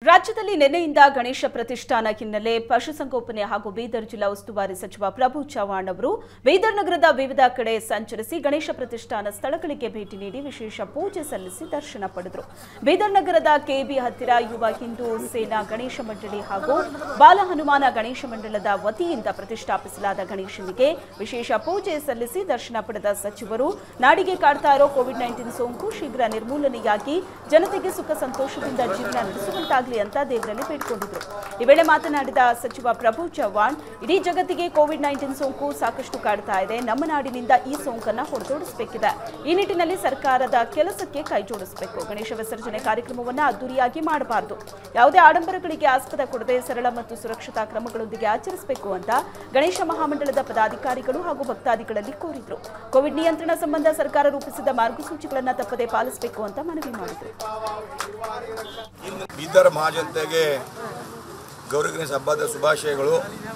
ರಾಜ್ಯದಲ್ಲಿ ನಿನ್ನೆಯಿಂದ ಗಣೇಶ ಪ್ರತಿಷ್ಠಾನ ಹಿನ್ನೆಲೆ ಪಶುಸಂಗೋಪನೆ ಹಾಗೂ ಬೀದರ್ ಜಿಲ್ಲಾ ಉಸ್ತುವಾರಿ ಸಚಿವ ಪ್ರಭು ಚವ್ಹಾಣ್ ಅವರು ಬೀದರ್ ನಗರದ ವಿವಿಧ ಕಡೆ ಸಂಚರಿಸಿ ಗಣೇಶ ಪ್ರತಿಷ್ಠಾನ ಸ್ಥಳಗಳಿಗೆ ಭೇಟಿ ನೀಡಿ ವಿಶೇಷ ಪೂಜೆ ಸಲ್ಲಿಸಿ ದರ್ಶನ ಪಡೆದರು ಬೀದರ್ ನಗರದ ಕೆಬಿ ಹತ್ತಿರ ಯುವ ಹಿಂದೂ ಸೇನಾ ಗಣೇಶ ಮಂಡಳಿ ಹಾಗೂ ಬಾಲ ಹನುಮಾನ ಗಣೇಶ ಮಂಡಳದ ವತಿಯಿಂದ ಪ್ರತಿಷ್ಠಾಪಿಸಲಾದ ಗಣೇಶನಿಗೆ ವಿಶೇಷ ಪೂಜೆ ಸಲ್ಲಿಸಿ ದರ್ಶನ ಪಡೆದ ಸಚಿವರು ನಾಡಿಗೆ ಕಾಡ್ತಾ ಇರೋ ಕೋವಿಡ್ ನೈನ್ಟೀನ್ ಸೋಂಕು ಶೀಘ್ರ ನಿರ್ಮೂಲನೆಯಾಗಿ ಜನತೆಗೆ ಸುಖ ಸಂತೋಷದಿಂದ ಜೀವನ ನಡೆಸುವಂತಾಗಲಿ ಅಂತ ದೇವರಲ್ಲಿ ಬೇಡಿಕೊಂಡಿದ್ರು ಈ ವೇಳೆ ಮಾತನಾಡಿದ ಸಚಿವ ಪ್ರಭು ಚವ್ಹಾಣ್ ಇಡೀ ಜಗತ್ತಿಗೆ ಕೋವಿಡ್ ನೈನ್ಟೀನ್ ಸೋಂಕು ಸಾಕಷ್ಟು ಕಾಡ್ತಾ ಇದೆ ನಮ್ಮ ನಾಡಿನಿಂದ ಈ ಸೋಂಕನ್ನ ಹೊಡೆದೋಡಿಸಬೇಕಿದೆ ಈ ನಿಟ್ಟಿನಲ್ಲಿ ಸರ್ಕಾರದ ಕೆಲಸಕ್ಕೆ ಕೈಜೋಡಿಸಬೇಕು ಗಣೇಶ ವಿಸರ್ಜನೆ ಕಾರ್ಯಕ್ರಮವನ್ನ ಅದ್ದೂರಿಯಾಗಿ ಮಾಡಬಾರದು ಯಾವುದೇ ಆಡಂಬರಗಳಿಗೆ ಆಸ್ಪದ ಕೊಡದೆ ಸರಳ ಮತ್ತು ಸುರಕ್ಷತಾ ಕ್ರಮಗಳೊಂದಿಗೆ ಆಚರಿಸಬೇಕು ಅಂತ ಗಣೇಶ ಮಹಾಮಂಡಳದ ಪದಾಧಿಕಾರಿಗಳು ಹಾಗೂ ಭಕ್ತಾದಿಗಳಲ್ಲಿ ಕೋರಿದ್ರು ಕೋವಿಡ್ ನಿಯಂತ್ರಣ ಸಂಬಂಧ ಸರ್ಕಾರ ರೂಪಿಸಿದ ಮಾರ್ಗಸೂಚಿಗಳನ್ನು ತಪ್ಪದೆ ಪಾಲಿಸಬೇಕು ಅಂತ ಮನವಿ ಮಾಡಿದರು ಇನ್ನು ಬೀದರ್ ಮಹಾಜನತೆಗೆ ಗೌರಿ ಗಣೇಶ ಹಬ್ಬದ ಶುಭಾಶಯಗಳು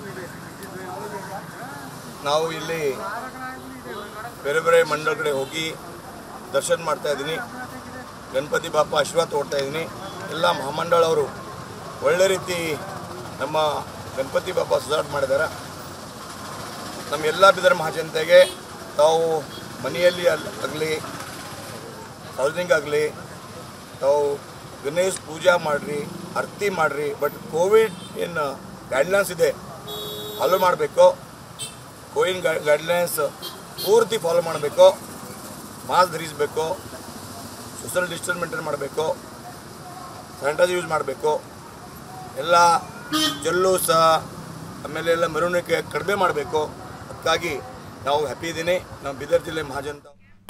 ನಾವು ಇಲ್ಲಿ ಬೇರೆ ಬೇರೆ ಮಂಡಳ ಕಡೆ ಹೋಗಿ ದರ್ಶನ ಮಾಡ್ತಾ ಇದ್ದೀನಿ ಗಣಪತಿ ಬಾಪ ಆಶೀರ್ವಾದ ತಗೊಳ್ತಾ ಇದ್ದೀನಿ ಎಲ್ಲ ಮಹಾಮಂಡಳವರು ಒಳ್ಳೆ ರೀತಿ ನಮ್ಮ ಗಣಪತಿ ಬಾಪ ಸುಧಾರಣೆ ಮಾಡಿದ್ದಾರೆ ನಮ್ಮ ಎಲ್ಲ ಬೀದರ್ ಮಹಾಜನತೆಗೆ ತಾವು ಮನೆಯಲ್ಲಿ ಅಲ್ಲಿ ಆಗಲಿ ಸಾರ್ವಜನಿಕ ಆಗಲಿ ತಾವು ಗಣೇಶ್ ಪೂಜಾ ಮಾಡಿರಿ ಆರತಿ ಮಾಡಿರಿ ಬಟ್ ಕೋವಿಡ್ ಏನು ಗೈಡ್ಲೈನ್ಸ್ ಇದೆ ಫಾಲೋ ಮಾಡಬೇಕು ಕೋವಿಡ್ ಗೈಡ್ಲೈನ್ಸ್ ಪೂರ್ತಿ ಫಾಲೋ ಮಾಡಬೇಕು ಮಾಸ್ಕ್ ಧರಿಸಬೇಕು ಸೋಷಲ್ ಡಿಸ್ಟೆನ್ಸ್ ಮೇಂಟೈನ್ ಮಾಡಬೇಕು ಸ್ಯಾನಿಟೈಸರ್ ಯೂಸ್ ಮಾಡಬೇಕು ಎಲ್ಲ ಜಲ್ಲೂಸ ಆಮೇಲೆ ಎಲ್ಲ ಮೆರವಣಿಗೆ ಕಡಿಮೆ ಮಾಡಬೇಕು ಅದಕ್ಕಾಗಿ ನಾವು ಹ್ಯಾಪಿ ಇದ್ದೀನಿ ನಮ್ಮ ಬೀದರ್ ಜಿಲ್ಲೆ ಮಹಾಜನತ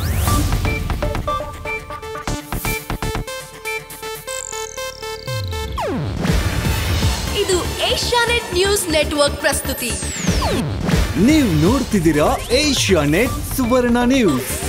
ಇದು ಏಷ್ಯಾನೆಟ್ ನ್ಯೂಸ್ ನೆಟ್ವರ್ಕ್ ಪ್ರಸ್ತುತಿ ನೀವು ನೋಡ್ತಿದ್ದೀರಾ ಏಷ್ಯಾ ನೆಟ್ ಸುವರ್ಣ ನ್ಯೂಸ್